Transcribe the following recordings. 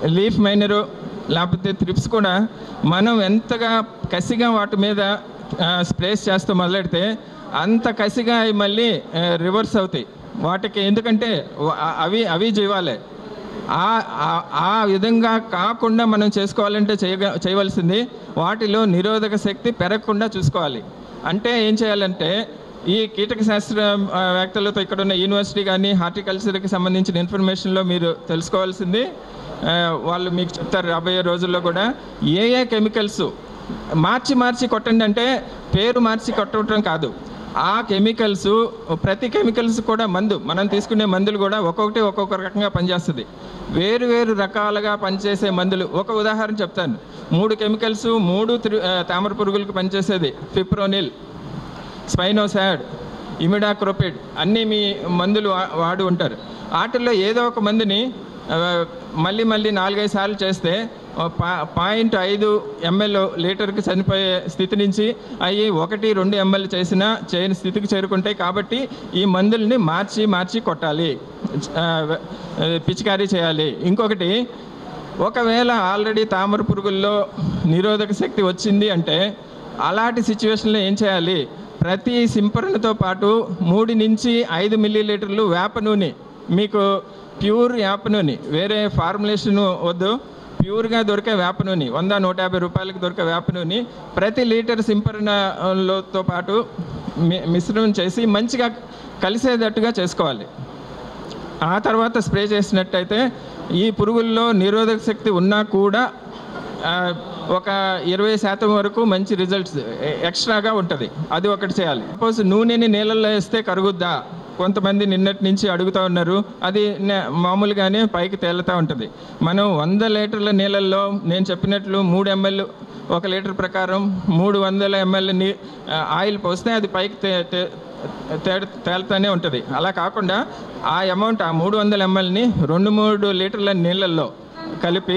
leaf minor లేకపోతే thrips కూడా మనం ఎంతగా కసిగా వాటి మీద స్ప్రేస్ చేస్తూ మొదలెడితే అంత కసిగా అవి మళ్ళీ రివర్స్ అవుతాయి వాటికి ఎందుకంటే వ- అవి అవి జీవాలే ఆ ఆ- ఆ విధంగా కాకుండా మనం చేసుకోవాలంటే చేయగ చేయవలసింది వాటిలో నిరోధక శక్తి పెరగకుండా చూసుకోవాలి అంటే ఏం చేయాలంటే ఈ కీటక శాస్త్ర ఆ, వేత్తలతో ఇక్కడ ఉన్న యూనివర్సిటీ కానీ హార్టికల్చర్కి సంబంధించిన ఇన్ఫర్మేషన్లో మీరు తెలుసుకోవాల్సింది ఆ, వాళ్ళు మీకు చెప్తారు రాబోయే రోజుల్లో కూడా ఏ ఏ కెమికల్స్ మార్చి మార్చి కొట్టండి అంటే పేరు మార్చి కొట్టడం కాదు ఆ కెమికల్స్ ప్రతి కెమికల్స్ కూడా మందు మనం తీసుకునే మందులు కూడా ఒక్కొక్కటి ఒక్కొక్క రకంగా పనిచేస్తుంది వేరు వేరు రకాలుగా పనిచేసే మందులు ఒక ఉదాహరణ చెప్తాను మూడు కెమికల్స్ మూడు త్రి ఆ, తామర పురుగులకు పనిచేసేది ఫిప్రోనిల్ స్పైనోసాడ్ ఇమిడాక్రోపిడ్ అన్నీ మీ మందులు వా- వాడి ఉంటారు వాటిల్లో ఏదో ఒక మందుని ఆ, మళ్ళీ మళ్ళీ నాలుగైదు సార్లు చేస్తే ఆ, పా పాయింట్ ఐదు ఎంఎల్ లీటర్కి చనిపోయే స్థితి నుంచి అవి ఒకటి రెండు ఎంఎల్ చేసినా చేయని స్థితికి చేరుకుంటాయి కాబట్టి ఈ మందుల్ని మార్చి మార్చి కొట్టాలి ఆ, ఆ, పిచికారీ చేయాలి ఇంకొకటి ఒకవేళ ఆల్రెడీ తామర పురుగుల్లో నిరోధక శక్తి వచ్చింది అంటే అలాంటి సిచ్యువేషన్లో ఏం చేయాలి ప్రతి సింపరణతో పాటు మూడు నుంచి ఐదు మిల్లీ లీటర్లు వేప నూనె మీకు ప్యూర్ వేప నూనె వేరే ఫార్ములేషన్ వద్దు ప్యూర్గా దొరికే వేప నూనె వంద నూట యాభై రూపాయలకి దొరికే వేప నూనె ప్రతి లీటర్ సింపరణతో పాటు మి మిశ్రమం చేసి మంచిగా కలిసేటట్టుగా చేసుకోవాలి ఆ తర్వాత స్ప్రే చేసినట్టయితే ఈ పురుగుల్లో నిరోధక శక్తి ఉన్నా కూడా ఆ, ఒక ఇరవై శాతం వరకు మంచి రిజల్ట్స్ ఎక్స్ట్రాగా ఉంటుంది అది ఒకటి చేయాలి సపోజ్ నూనెని నీళ్ళల్లో వేస్తే కరుగుద్దా కొంతమంది నిన్నటి నుంచి అడుగుతూ ఉన్నారు అది నే- మామూలుగానే పైకి తేలుతూ ఉంటుంది మనం వంద లీటర్ల నీళ్ళల్లో నేను చెప్పినట్లు మూడు ఎంఎల్ ఒక లీటర్ ప్రకారం మూడు వందల ఎంఎల్ నీ ఆ, ఆయిల్ పోస్తే అది పైకి తే తే- తేడ తేలుతూనే ఉంటుంది అలా కాకుండా ఆ అమౌంట్ ఆ మూడు వందల ఎంఎల్ని రెండు మూడు లీటర్ల నీళ్ళల్లో కలిపి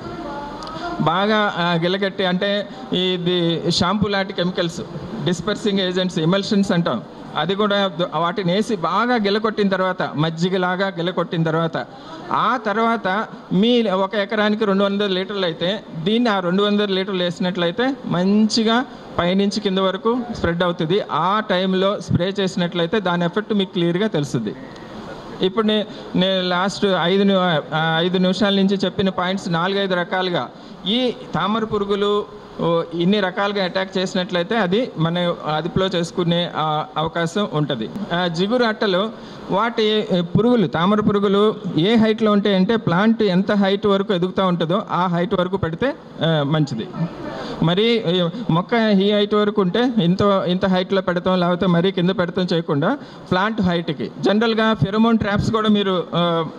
బాగా ఆ, గిలగట్టి అంటే ఇది షాంపూ లాంటి కెమికల్స్ డిస్పర్సింగ్ ఏజెంట్స్ ఎమల్షన్స్ అంటాం అది కూడా ద- వాటిని వేసి బాగా గిలకొట్టిన తర్వాత మజ్జిగలాగా గిలకొట్టిన తర్వాత ఆ తర్వాత మీ ఒక ఎకరానికి రెండు వందల లీటర్లు అయితే దీన్ని ఆ రెండు వందల లీటర్లు వేసినట్లయితే మంచిగా పైనుంచి కింద వరకు స్ప్రెడ్ అవుతుంది ఆ టైంలో స్ప్రే చేసినట్లయితే దాని ఎఫెక్ట్ మీకు క్లియర్గా తెలుస్తుంది ఇప్పుడు నే నేను లాస్ట్ ఐదు ని- ఆ, ఐదు నిమిషాల నుంచి చెప్పిన పాయింట్స్ నాలుగైదు రకాలుగా ఈ తామర పురుగులు ఓ, ఇన్ని రకాలుగా అటాక్ చేసినట్లయితే అది మన అదుపులో చేసుకునే ఆ, అవకాశం ఉంటుంది ఆ, జిగురు అట్టలు వాటి ఏ, పురుగులు తామర పురుగులు ఏ హైట్లో ఉంటాయంటే ప్లాంట్ ఎంత హైట్ వరకు ఎదుగుతూ ఉంటుందో ఆ హైట్ వరకు పెడితే ఆ, మంచిది మరి ఈ మొక్క ఈ హైట్ వరకు ఉంటే ఇంత ఇంత హైట్లో పెడతాం లేకపోతే మరీ కింద పెడతాం చేయకుండా ప్లాంట్ హైట్కి జనరల్గా ఫెరమోన్ ట్రాప్స్ కూడా మీరు ఆ,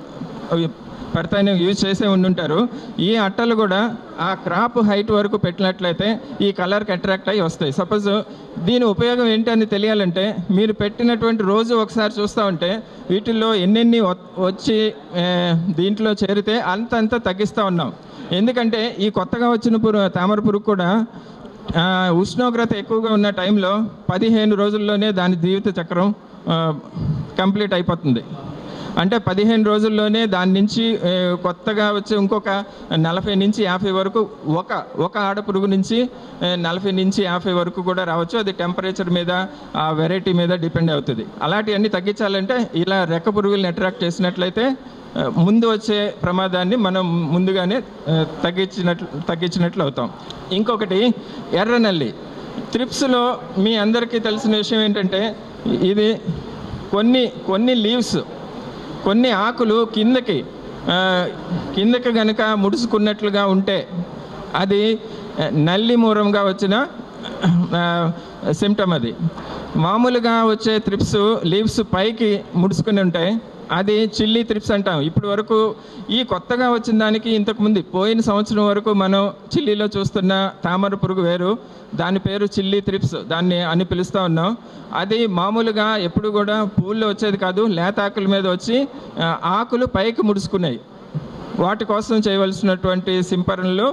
అవి పెడతాయని యూజ్ చేసే ఉండుంటారు ఈ అట్టలు కూడా ఆ క్రాప్ హైట్ వరకు పెట్టినట్లయితే ఈ కలర్కి అట్రాక్ట్ అయ్యి వస్తాయి సపోజ్ దీని ఉపయోగం ఏంటి అని తెలియాలంటే మీరు పెట్టినటువంటి రోజు ఒకసారి చూస్తూ ఉంటే వీటిల్లో ఎన్నెన్ని వ- వచ్చి ఆ, దీంట్లో చేరితే అంతంత తగ్గిస్తూ ఉన్నాం ఎందుకంటే ఈ కొత్తగా వచ్చిన పురుగు తామర పురుగు కూడా ఆ, ఉష్ణోగ్రత ఎక్కువగా ఉన్న టైంలో పదిహేను రోజుల్లోనే దాని జీవిత చక్రం కంప్లీట్ అయిపోతుంది అంటే పదిహేను రోజుల్లోనే దాని నుంచి ఏ, కొత్తగా వచ్చే ఇంకొక నలభై నుంచి యాభై వరకు ఒక ఒక ఆడ పురుగు నుంచి ఏ, నలభై నుంచి యాభై వరకు కూడా రావచ్చు అది టెంపరేచర్ మీద ఆ వెరైటీ మీద డిపెండ్ అవుతుంది అలాంటివన్నీ తగ్గించాలంటే ఇలా రెక్క పురుగుల్ని అట్రాక్ట్ చేసినట్లయితే ఆ, ముందు వచ్చే ప్రమాదాన్ని మనం ముందుగానే ఆ, తగ్గించినట్లు తగ్గించినట్లు అవుతాం ఇంకొకటి ఎర్రనల్లి త్రిప్స్లో మీ అందరికీ తెలిసిన విషయం ఏంటంటే ఇది కొన్ని కొన్ని లీవ్స్ కొన్ని ఆకులు కిందకి ఆ, కిందకి గనుక ముడుచుకున్నట్లుగా ఉంటే అది ఆ, నల్లి మూలంగా వచ్చిన సిమ్టమ్ అది మామూలుగా వచ్చే త్రిప్స్ లీవ్స్ పైకి ముడుచుకుని ఉంటాయి అది చిల్లీ త్రిప్స్ అంటాం ఇప్పటి వరకు ఈ కొత్తగా వచ్చిన దానికి ఇంతకుముందు పోయిన సంవత్సరం వరకు మనం చిల్లీలో చూస్తున్న తామర పురుగు వేరు దాని పేరు చిల్లీ త్రిప్స్ దాన్ని అని పిలుస్తూ ఉన్నాం అది మామూలుగా ఎప్పుడు కూడా పూల్లో వచ్చేది కాదు లేత ఆకుల మీద వచ్చి ఆ, ఆకులు పైకి ముడుచుకున్నాయి వాటి కోసం చేయవలసినటువంటి సింపరణలు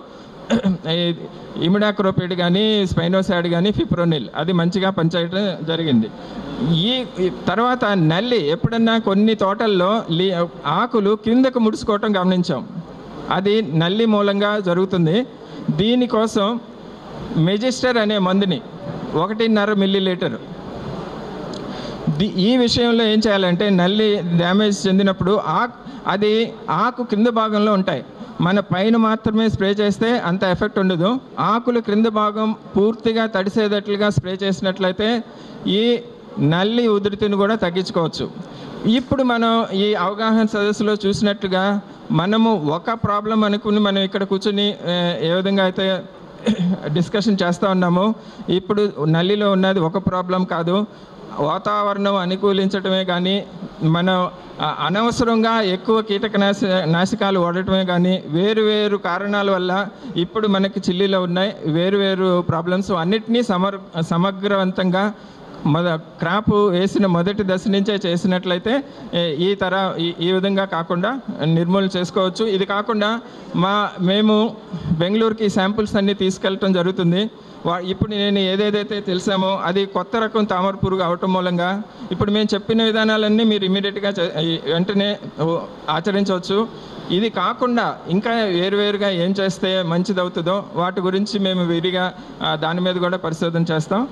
ఇమిడాక్రోపిడ్ కానీ స్పైనోసాడ్ కానీ ఫిప్రోనిల్ అది మంచిగా పనిచేయడం జరిగింది ఈ ఈ తర్వాత నల్లి ఎప్పుడన్నా కొన్ని తోటల్లో లీ ఆకులు కిందకు ముడుచుకోవటం గమనించాం అది నల్లి మూలంగా జరుగుతుంది దీనికోసం మెజిస్టర్ అనే మందుని ఒకటిన్నర మిల్లీ లీటర్ ది- ఈ విషయంలో ఏం చేయాలంటే నల్లి డ్యామేజ్ చెందినప్పుడు ఆకు అది ఆకు క్రింద భాగంలో ఉంటాయి మన పైన మాత్రమే స్ప్రే చేస్తే అంత ఎఫెక్ట్ ఉండదు ఆకులు క్రింద భాగం పూర్తిగా తడిసేటట్లుగా స్ప్రే చేసినట్లయితే ఈ నల్లి ఉధృతిని కూడా తగ్గించుకోవచ్చు ఇప్పుడు మనం ఈ అవగాహన సదస్సులో చూసినట్టుగా మనము ఒక ప్రాబ్లం అనుకుని మనం ఇక్కడ కూర్చుని ఆ, ఏ విధంగా అయితే డిస్కషన్ చేస్తూ ఉన్నాము ఇప్పుడు నల్లిలో ఉన్నది ఒక ప్రాబ్లం కాదు వాతావరణం అనుకూలించడమే కానీ మనం ఆ, అనవసరంగా ఎక్కువ కీటకనాశ నాశకాలు వాడటమే కానీ వేరు వేరు కారణాల వల్ల ఇప్పుడు మనకి చిల్లీలో ఉన్నాయి వేరు వేరు ప్రాబ్లమ్స్ అన్నిటినీ సమర్ సమగ్రవంతంగా మొద క్రాప్ వేసిన మొదటి దశ నుంచే చేసినట్లయితే ఏ- ఈ తర ఈ- ఈ విధంగా కాకుండా నిర్మూలన చేసుకోవచ్చు ఇది కాకుండా మా మేము బెంగళూరుకి శాంపుల్స్ అన్నీ తీసుకెళ్ళటం జరుగుతుంది వా ఇప్పుడు నేను ఏదేదైతే తెలిసామో అది కొత్త రకం తామర పురుగు అవటం మూలంగా ఇప్పుడు మేము చెప్పిన విధానాలన్నీ మీరు ఇమీడియట్గా వెంటనే ఓ, ఆచరించవచ్చు ఇది కాకుండా ఇంకా వేరువేరుగా ఏం చేస్తే మంచిదవుతుందో వాటి గురించి మేము విరిగా ఆ, దాని మీద కూడా పరిశోధన చేస్తాం